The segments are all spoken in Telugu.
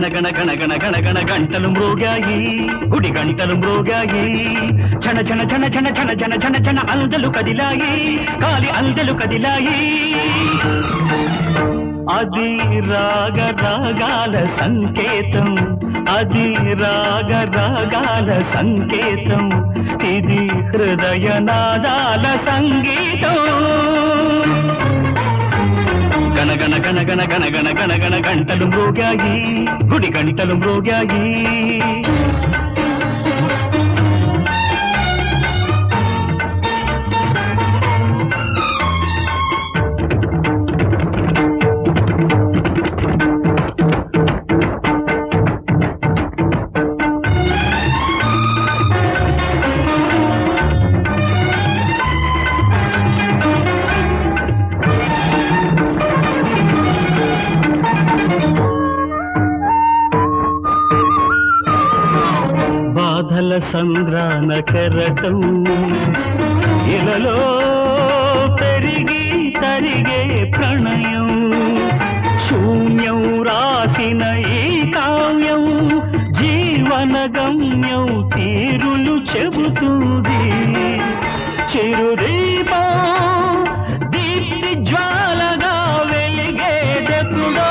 గణ గణ గణ గణ గణ గణ గంటలు మ్రోగాయి గుడి గంటలు మ్రోగాయి చన చన చన చన చన చన చన చన అందలు కదిలాయి కాలి అందలు కదిలాయి అది రాగ రాగాల సంకేతం అది రాగ రాగాల సంకేతం ఇది హృదయ నాదాల సంగీతం గణ గణ గణ గణ గణ గణ గణ గణ గంటలు మ్రోగాయి గుడి గంటలు మ్రోగాయి బాధల సంద్రాన కెరటం ఇలలో పెరిగి తరిగే ప్రణయం శూన్యం రాసిన ఈ కావ్యం జీవన గమ్యం తీరులు చెబుతుంది చిరుదీపం దీప్తి జ్వాలగా వెలిగేదెప్పుడో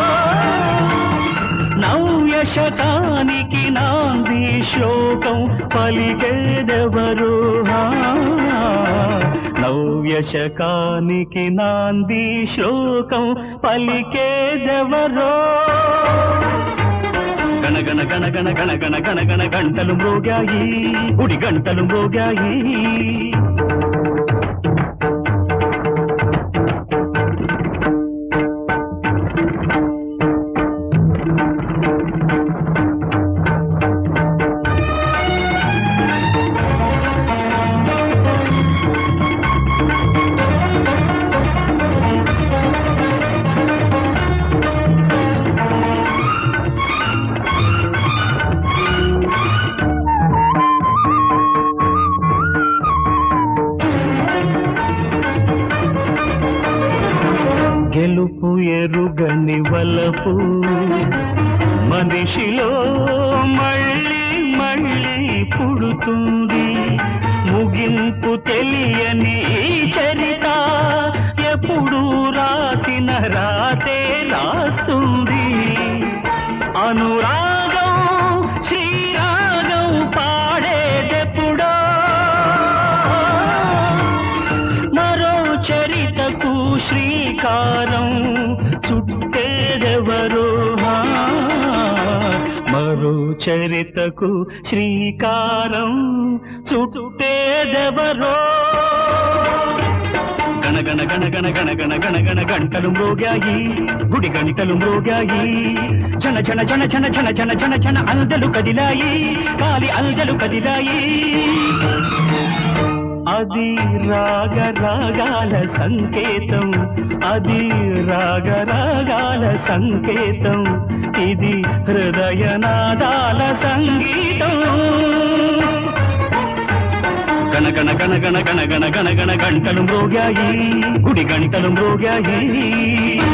నవ్య శతానికి నాంది శ్లోకం పలికేదెవరు హా? నవ్య శకానికి నాంది శ్లోకం పలికేదెవరో గణ గణ గణ గణ గణ గణ గణ గణ గంటలు మ్రోగాయి గుడి గంటలు మ్రోగాయి గెలుపు ఎరుగని వలపు మనిషిలో మళ్ళీ మళ్ళీ పుడుతుంది ముగింపు తెలియని ఈ చరిత ఎప్పుడు రాసిన రాతే రాస్తుంది అనురాగం శ్రీరాగం పాడేదెప్పుడో మరో చరితకు శ్రీకారం చుట్టేదెవరు హా? మరో చరితకు శ్రీకారం చుట్టేదెవరో గణ గణ గణ గణ గణ గణ గణ గణ గంటలు మ్రోగాయి గుడి గంటలు మ్రోగాయి చన చన చన చన చన చన చన చన అందలు కదిలాయి కాలి అందలు కదిలాయి అది రాగ రాగాల సంకేతం అది రాగ రాగాల సంకేతం ఇది హృదయ నాదాల సంగీతం గణ గణ గణ గణ గణ గణ గణ గణ గంటలు మ్రోగాయి గుడి గంటలు మ్రోగాయి